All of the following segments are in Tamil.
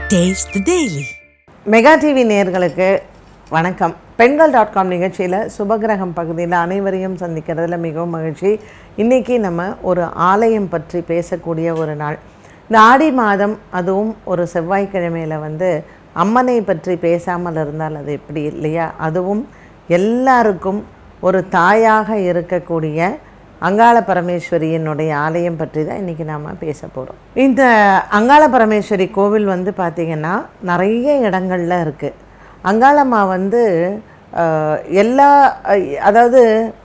Taste the Daily. Mega TV நேயர்களுக்கு வணக்கம் பெண்கள் டாட் காம் நிகழ்ச்சியில் சுபகிரகம் பகுதியில் அனைவரையும் சந்திக்கிறதுல மிகவும் மகிழ்ச்சி இன்றைக்கி நம்ம ஒரு ஆலயம் பற்றி பேசக்கூடிய ஒரு நாள் இந்த ஆடி மாதம் அதுவும் ஒரு செவ்வாய்க்கிழமையில் வந்து அம்மனை பற்றி பேசாமல் இருந்தால் அது எப்படி இல்லையா அதுவும் எல்லாருக்கும் ஒரு தாயாக இருக்கக்கூடிய அங்காள பரமேஸ்வரியினுடைய ஆலயம் பற்றி தான் இன்றைக்கி நாம் பேச போகிறோம் இந்த அங்காள பரமேஸ்வரி கோவில் வந்து பார்த்திங்கன்னா நிறைய இடங்கள்ல இருக்குது அங்காளம்மா வந்து அஹ், எல்லா அஹ், அதாவது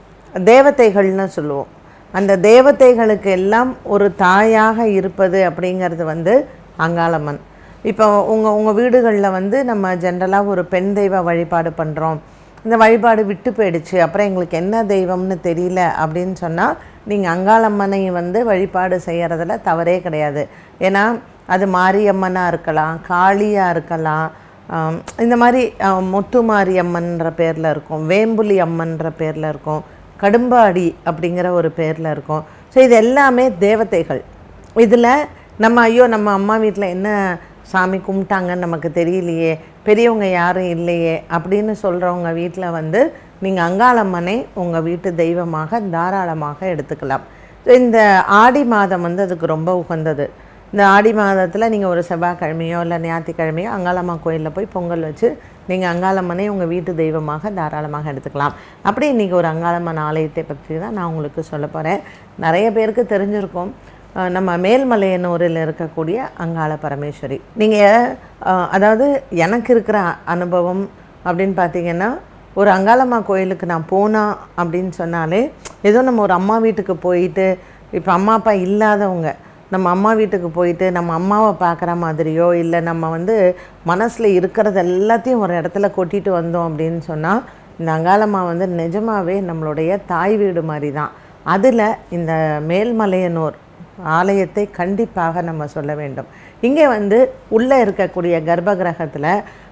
தேவதைகள்னு சொல்லுவோம் அந்த தேவதைகளுக்கு எல்லாம் ஒரு தாயாக இருப்பது அப்படிங்கிறது வந்து அங்காளம்மன் இப்போ உங்கள் உங்கள் வீடுகளில் வந்து நம்ம ஜென்ரலாக ஒரு பெண் தெய்வ வழிபாடு பண்ணுறோம் இந்த வழிபாடு விட்டு போயிடுச்சு அப்புறம் எங்களுக்கு என்ன தெய்வம்னு தெரியல அப்படின்னு சொன்னால் நீங்கள் அங்காளம்மனை வந்து வழிபாடு செய்கிறதுல தவறே கிடையாது ஏன்னா அது மாரியம்மனாக இருக்கலாம் காளியாக இருக்கலாம் ஆம், இந்த மாதிரி ஆம், முத்துமாரி அம்மன்ற பேரில் இருக்கும் வேம்புலி அம்மன்ற பேரில் இருக்கும் கடும்பாடி அப்படிங்கிற ஒரு பேரில் இருக்கும் ஸோ இது எல்லாமே தேவதைகள் இதில் நம்ம ஐயோ நம்ம அம்மா வீட்டில் என்ன சாமி கும்பிட்டாங்கன்னு நமக்கு தெரியலையே பெரியவங்க யாரும் இல்லையே அப்படின்னு சொல்கிறவங்க வீட்டில் வந்து நீங்கள் அங்காளம்மனை உங்கள் வீட்டு தெய்வமாக தாராளமாக எடுத்துக்கலாம் So, இந்த ஆடி மாதம் வந்து அதுக்கு ரொம்ப உகந்தது இந்த ஆடி மாதத்தில் நீங்கள் ஒரு செவ்வாய்க்கிழமையோ இல்லை ஞாயிற்றுக்கிழமையோ அங்காளம்மா கோயிலில் போய் பொங்கல் வச்சு நீங்கள் அங்காளம்மனை உங்கள் வீட்டு தெய்வமாக தாராளமாக எடுத்துக்கலாம் அப்படி இன்றைக்கி ஒரு அங்காளம்மன் ஆலயத்தை பற்றி தான் நான் உங்களுக்கு சொல்ல போகிறேன் நிறைய பேருக்கு தெரிஞ்சிருக்கும் அஹ் நம்ம மேல்மலையனூரில் இருக்கக்கூடிய அங்காள பரமேஸ்வரி நீங்கள் அதாவது எனக்கு இருக்கிற அனுபவம் அப்படின்னு பார்த்தீங்கன்னா ஒரு அங்காளம்மா கோயிலுக்கு நான் போனா அப்படின்னு சொன்னாலே ஏதோ நம்ம ஒரு அம்மா வீட்டுக்கு போயிட்டு இப்போ அம்மா அப்பா இல்லாதவங்க நம்ம அம்மா வீட்டுக்கு போயிட்டு நம்ம அம்மாவை பார்க்குற மாதிரியோ இல்லை நம்ம வந்து மனசில் இருக்கிறது எல்லாத்தையும் ஒரு இடத்துல கொட்டிட்டு வந்தோம் அப்படின்னு சொன்னால் இந்த அங்காளம்மா வந்து நிஜமாவே நம்மளுடைய தாய் வீடு மாதிரி தான் அதில் இந்த மேல்மலையனூர் ஆலயத்தை கண்டிப்பாக நம்ம சொல்ல வேண்டும் இங்கே வந்து உள்ளே இருக்கக்கூடிய கர்ப்பகிரகத்தில்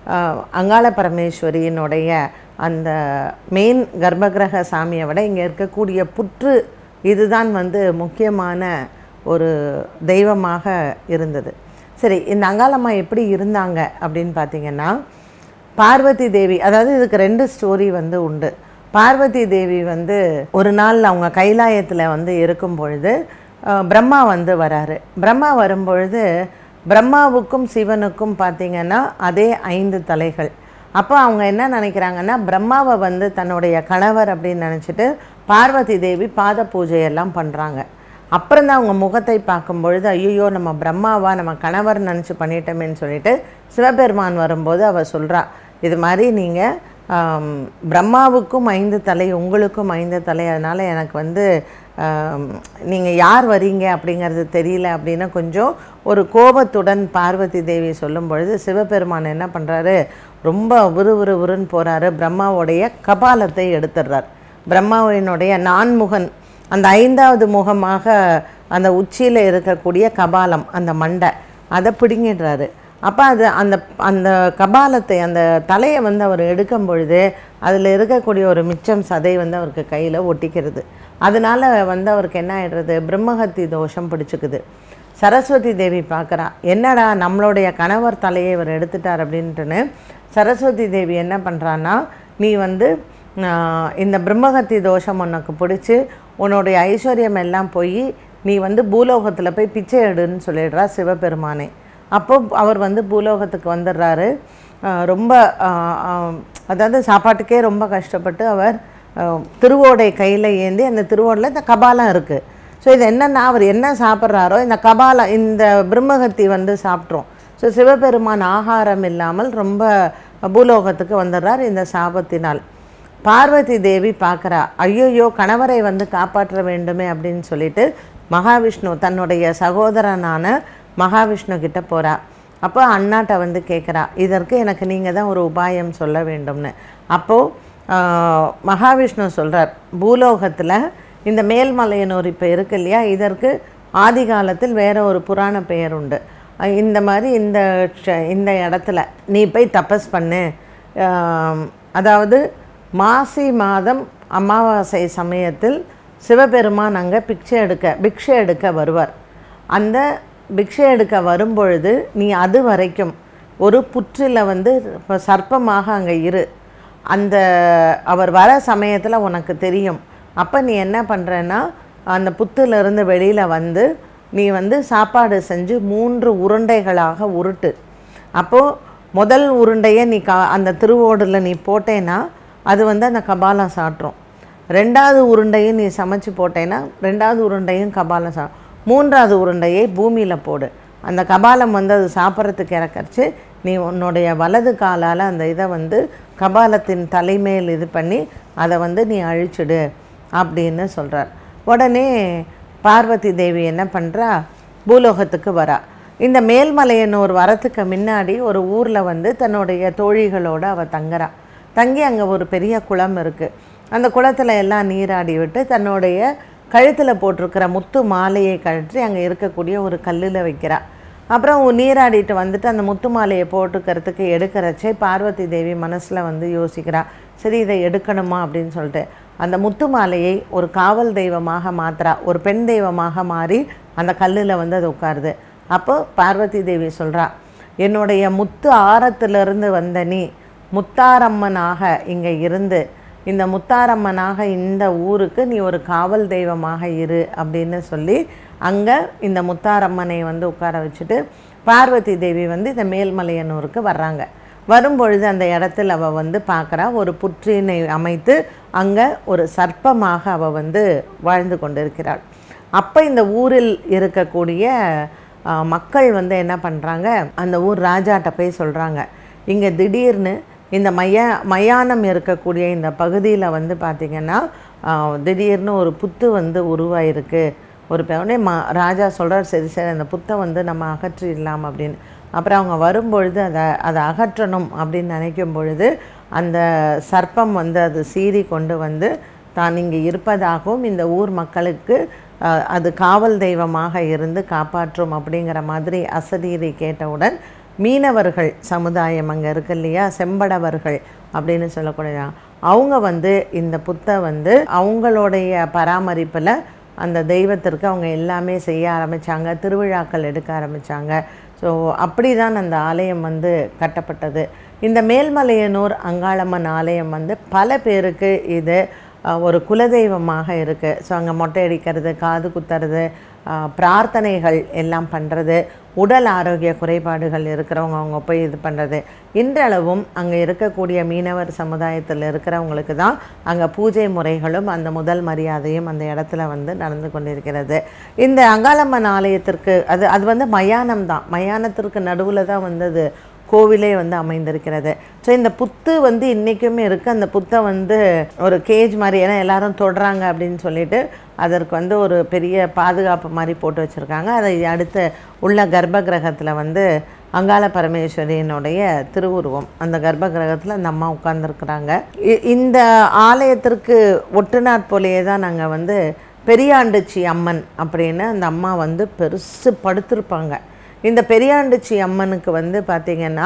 அங்காள பரமேஸ்வரியினுடைய அந்த மெயின் கர்ப்பகிரக சாமியை விட இங்கே இருக்கக்கூடிய புற்று இதுதான் வந்து முக்கியமான ஒரு தெய்வமாக இருந்தது சரி இந்த அங்காளம்மா எப்படி இருந்தாங்க அப்படின்னு பார்த்தீங்கன்னா பார்வதி தேவி அதாவது இதுக்கு ரெண்டு ஸ்டோரி வந்து உண்டு பார்வதி தேவி வந்து ஒரு நாள் அவங்க கைலாயத்தில் வந்து இருக்கும் பொழுது அஹ், பிரம்மா வந்து வராரு பிரம்மா வரும்பொழுது பிரம்மாவுக்கும் சிவனுக்கும் பார்த்தீங்கன்னா அதே ஐந்து தலைகள் அப்போ அவங்க என்ன நினைக்கிறாங்கன்னா பிரம்மாவை வந்து தன்னுடைய கணவர் அப்படின்னு நினச்சிட்டு பார்வதி தேவி பாத பூஜையெல்லாம் பண்ணுறாங்க அப்புறம் தான் அவங்க முகத்தை பார்க்கும் பொழுது ஐயோ நம்ம பிரம்மாவா நம்ம கணவர் நினச்சி பண்ணிட்டோமேன்னு சொல்லிட்டு சிவபெருமான் வரும்போது அவள் சொல்கிறா இது மாதிரி நீங்கள் பிரம்மாவுக்கும் ஐந்து தலை உங்களுக்கும் ஐந்து தலை அதனால் எனக்கு வந்து நீங்கள் யார் வரீங்க அப்படிங்கிறது தெரியல அப்படின்னு கொஞ்சம் ஒரு கோபத்துடன் பார்வதி தேவி சொல்லும் பொழுது சிவபெருமான் என்ன பண்ணுறாரு ரொம்ப விறு விறு விறுன்னு போகிறாரு பிரம்மாவுடைய கபாலத்தை எடுத்துடுறார் பிரம்மாவினுடைய நான்முகன் அந்த ஐந்தாவது முகமாக அந்த உச்சியில் இருக்கக்கூடிய கபாலம் அந்த மண்டை அதை பிடுங்கிடுறாரு அப்போ அது அந்த அந்த கபாலத்தை அந்த தலையை வந்து அவர் எடுக்கும் பொழுது அதில் இருக்கக்கூடிய ஒரு மிச்சம் சதை வந்து அவருக்கு கையில் ஒட்டிக்கிறது அதனால வந்து அவருக்கு என்ன ஆயிடுறது பிரம்மஹத்தி தோஷம் பிடிச்சிக்குது சரஸ்வதி தேவி பார்க்குறா என்னடா நம்மளுடைய கணவர் தலையை இவர் எடுத்துட்டார் அப்படின்ட்டுன்னு சரஸ்வதி தேவி என்ன பண்ணுறான்னா நீ வந்து ஆஹ், இந்த பிரம்மஹத்தி தோஷம் உனக்கு பிடிச்சி உன்னுடைய ஐஸ்வர்யம் எல்லாம் போய் நீ வந்து பூலோகத்தில் போய் பிச்சை எடுன்னு சொல்லிடுறா சிவபெருமானே அப்போ அவர் வந்து பூலோகத்துக்கு வந்துடுறாரு ஆஹ், ரொம்ப ஆஹ், ஆஹ், அதாவது சாப்பாட்டுக்கே ரொம்ப கஷ்டப்பட்டு அவர் ஆஹ், திருவோடை கையில் ஏந்தி அந்த திருவோடில் இந்த கபாலம் இருக்குது ஸோ இது என்னன்னா அவர் என்ன சாப்பிட்றாரோ இந்த கபாலம் இந்த பிரம்மகத்தி வந்து சாப்பிட்றோம் ஸோ சிவபெருமான் ஆகாரம் இல்லாமல் ரொம்ப பூலோகத்துக்கு வந்துடுறார் இந்த சாபத்தினால் பார்வதி தேவி பார்க்குறா ஐயோயோ கணவரை வந்து காப்பாற்ற வேண்டுமே அப்படின்னு சொல்லிட்டு மகாவிஷ்ணு தன்னுடைய சகோதரனான மகாவிஷ்ணு கிட்ட போகிறா அப்போ அண்ணாட்ட வந்து கேட்குறா இதற்கு எனக்கு நீங்கள் தான் ஒரு உபாயம் சொல்ல வேண்டும்னு அப்போது மகாவிஷ்ணு சொல்கிறார் பூலோகத்தில் இந்த மேல்மலையனூர் இப்போ இருக்கு இல்லையா இதற்கு ஆதி காலத்தில் வேற ஒரு புராண பெயர் உண்டு அஹ் இந்த மாதிரி இந்த ஷ- இந்த இடத்துல நீ போய் தபஸ் பண்ணு ஆம், அதாவது மாசி மாதம் அமாவாசை சமயத்தில் சிவபெருமான் அங்கே பிக்ஷை எடுக்க பிக்ஷை எடுக்க வருவார் அந்த பிக்ஷை எடுக்க வரும்பொழுது நீ அது வரைக்கும் ஒரு புற்றில் வந்து இப்போ சர்ப்பமாக அங்கே இரு அந்த அவர் வர சமயத்தில் உனக்கு தெரியும் அப்போ நீ என்ன பண்ணுறன்னா அந்த புத்திலிருந்து வெளியில் வந்து நீ வந்து சாப்பாடு செஞ்சு மூன்று உருண்டைகளாக உருட்டு அப்போது முதல் உருண்டையை நீ கா அந்த திருவோடில் நீ போட்டேன்னா அது வந்து அந்த கபாலம் சாட்டுரும் ரெண்டாவது உருண்டையும் நீ சமைச்சு போட்டேன்னா ரெண்டாவது உருண்டையும் கபாலம் சா மூன்றாவது உருண்டையை பூமியில் போடு அந்த கபாலம் வந்து அது சாப்பிட்றதுக்கு இறக்கரிச்சு நீ உன்னுடைய வலது காலால் அந்த இதை வந்து கபாலத்தின் தலைமேல் இது பண்ணி அதை வந்து நீ அழிச்சிடு அப்படின்னு சொல்கிறார் உடனே பார்வதி தேவி என்ன பண்ணுறா பூலோகத்துக்கு வரா இந்த மேல்மலையனூர் வரத்துக்கு முன்னாடி ஒரு ஊரில் வந்து தன்னுடைய தோழிகளோடு அவள் தங்குறா தங்கி அங்கே ஒரு பெரிய குளம் இருக்குது அந்த குளத்துல எல்லாம் நீராடி விட்டு தன்னுடைய கழுத்தில் போட்டிருக்கிற முத்து மாலையை கழற்றி அங்கே இருக்கக்கூடிய ஒரு கல்லில் வைக்கிறா அப்புறம் நீராடிட்டு வந்துட்டு அந்த முத்து மாலையை போட்டுக்கிறதுக்கு எடுக்கிறச்சே பார்வதி தேவி மனசில் வந்து யோசிக்கிறா சரி இதை எடுக்கணுமா அப்படின்னு சொல்லிட்டு அந்த முத்து மாலையை ஒரு காவல் தெய்வமாக மாத்துறா ஒரு பெண் தெய்வமாக மாறி அந்த கல்லில் வந்து அது உட்காருது அப்போ பார்வதி தேவி சொல்கிறா என்னுடைய முத்து ஆரத்திலிருந்து வந்த நீ முத்தாரம்மனாக இங்கே இருந்து இந்த முத்தாரம்மனாக இந்த ஊருக்கு நீ ஒரு காவல் தெய்வமாக இரு அப்படின்னு சொல்லி அங்கே இந்த முத்தாரம்மனை வந்து உட்கார வச்சுட்டு பார்வதி தேவி வந்து இந்த மேல்மலையனூருக்கு வர்றாங்க வரும்பொழுது அந்த இடத்துல அவள் வந்து பார்க்குறா ஒரு புற்றினை அமைத்து அங்கே ஒரு சர்ப்பமாக அவள் வந்து வாழ்ந்து கொண்டிருக்கிறாள் அப்போ இந்த ஊரில் இருக்கக்கூடிய ஆ, மக்கள் வந்து என்ன பண்ணுறாங்க அந்த ஊர் ராஜாட்ட போய் சொல்கிறாங்க இங்கே திடீர்னு இந்த மைய மயானம் இருக்கக்கூடிய இந்த பகுதியில் வந்து பார்த்திங்கன்னா ஆ, திடீர்னு ஒரு புத்து வந்து உருவாயிருக்கு ஒரு பே- உடனே மா ராஜா சொல்கிறார் சரி சரி அந்த புத்தை வந்து நம்ம அகற்றிடலாம் அப்படின்னு அப்புறம் அவங்க வரும்பொழுது அதை அதை அகற்றணும் அப்படின்னு நினைக்கும் பொழுது அந்த சர்ப்பம் வந்து அது சீறி கொண்டு வந்து தான் இங்கே இருப்பதாகவும் இந்த ஊர் மக்களுக்கு அஹ், அது காவல் தெய்வமாக இருந்து காப்பாற்றும் அப்படிங்கிற மாதிரி அசரீரி கேட்டவுடன் மீனவர்கள் சமுதாயம் அங்கே இருக்கு இல்லையா செம்படவர்கள் அப்படின்னு சொல்லக்கூடிய அவங்க வந்து இந்த புத்தை வந்து அவங்களுடைய பராமரிப்பில் அந்த தெய்வத்திற்கு அவங்க எல்லாமே செய்ய ஆரம்பித்தாங்க திருவிழாக்கள் எடுக்க ஆரம்பித்தாங்க ஸோ அப்படி தான் அந்த ஆலயம் வந்து கட்டப்பட்டது இந்த மேல்மலையனூர் அங்காளம்மன் ஆலயம் வந்து பல பேருக்கு இது அஹ், ஒரு குலதெய்வமாக இருக்குது ஸோ அங்கே மொட்டை அடிக்கிறது காது குத்துறது அஹ், பிரார்த்தனைகள் எல்லாம் பண்ணுறது உடல் ஆரோக்கிய குறைபாடுகள் இருக்கிறவங்க அவங்க போய் இது பண்ணுறது இன்றளவும் அங்கே இருக்கக்கூடிய மீனவர் சமுதாயத்தில் இருக்கிறவங்களுக்கு தான் அங்கே பூஜை முறைகளும் அந்த முதல் மரியாதையும் அந்த இடத்துல வந்து நடந்து கொண்டிருக்கிறது இந்த அங்காளம்மன் ஆலயத்திற்கு அது அது வந்து மயானம் தான் மயானத்திற்கு நடுவில் தான் வந்து அது கோவிலே வந்து அமைந்திருக்கிறது ஸோ இந்த புத்து வந்து இன்றைக்குமே இருக்குது அந்த புத்தை வந்து ஒரு கேஜ் மாதிரி ஏன்னா எல்லாரும் தொடுறாங்க அப்படின்னு சொல்லிட்டு அதற்கு வந்து ஒரு பெரிய பாதுகாப்பு மாதிரி போட்டு வச்சுருக்காங்க அதை அடுத்து உள்ள கர்ப்ப கிரகத்தில் வந்து அங்காள பரமேஸ்வரியினுடைய திருவுருவம் அந்த கர்ப்ப கிரகத்தில் அந்த அம்மா உட்கார்ந்துருக்குறாங்க இந்த ஆலயத்திற்கு ஒட்டுநாட் போலேயே தான் நாங்கள் வந்து பெரியாண்டுச்சி அம்மன் அப்படின்னு அந்த அம்மா வந்து பெருசு படுத்திருப்பாங்க இந்த பெரியாண்டுச்சி அம்மனுக்கு வந்து பார்த்திங்கன்னா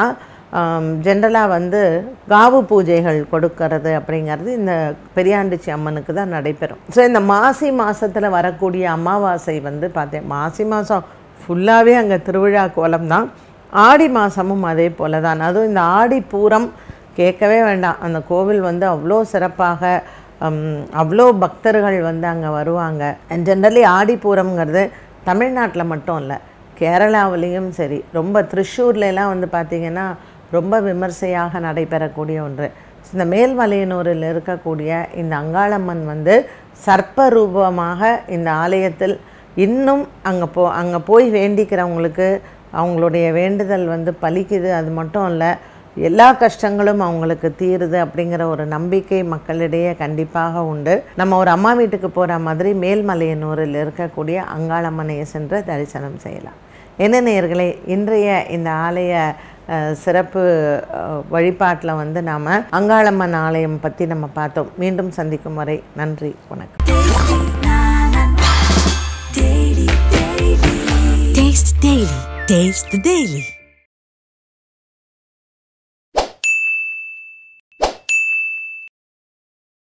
ஜென்ரலாக வந்து காவு பூஜைகள் கொடுக்கறது அப்படிங்கிறது இந்த பெரியாண்டுச்சி அம்மனுக்கு தான் நடைபெறும் ஸோ இந்த மாசி மாதத்தில் வரக்கூடிய அமாவாசை வந்து பார்த்தேன் மாசி மாதம் ஃபுல்லாகவே அங்கே திருவிழா கோலம் தான் ஆடி மாதமும் அதே போல தான் அதுவும் இந்த ஆடி பூரம் கேட்கவே வேண்டாம் அந்த கோவில் வந்து அவ்வளோ சிறப்பாக ஹம், அவ்வளோ பக்தர்கள் வந்து அங்கே வருவாங்க அண்ட் ஜென்ரலி ஆடிப்பூரம்ங்கிறது தமிழ்நாட்டில் மட்டும் இல்லை கேரளாவிலையும் சரி ரொம்ப திருச்சூர்லலாம் வந்து பார்த்திங்கன்னா ரொம்ப விமர்சையாக நடைபெறக்கூடிய ஒன்று இந்த மேல்மலையனூரில் இருக்கக்கூடிய இந்த அங்காளம்மன் வந்து சர்ப்ப ரூபமாக இந்த ஆலயத்தில் இன்னும் அங்கே போ அங்கே போய் வேண்டிக்கிறவங்களுக்கு அவங்களுடைய வேண்டுதல் வந்து பலிக்குது அது மட்டும் இல்லை எல்லா கஷ்டங்களும் அவங்களுக்கு தீருது அப்படிங்கிற ஒரு நம்பிக்கை மக்களிடையே கண்டிப்பாக உண்டு நம்ம ஒரு அம்மா வீட்டுக்கு போகிற மாதிரி மேல்மலையனூரில் இருக்கக்கூடிய அங்காளம்மனையை சென்று தரிசனம் செய்யலாம் என்ன நேயர்களே இன்றைய இந்த ஆலய அஹ், சிறப்பு வழிபாட்டில் வந்து நாம் அங்காளம்மன் ஆலயம் பற்றி நம்ம பார்த்தோம் மீண்டும் சந்திக்கும் வரை நன்றி வணக்கம் Taste Daily. Taste the Daily.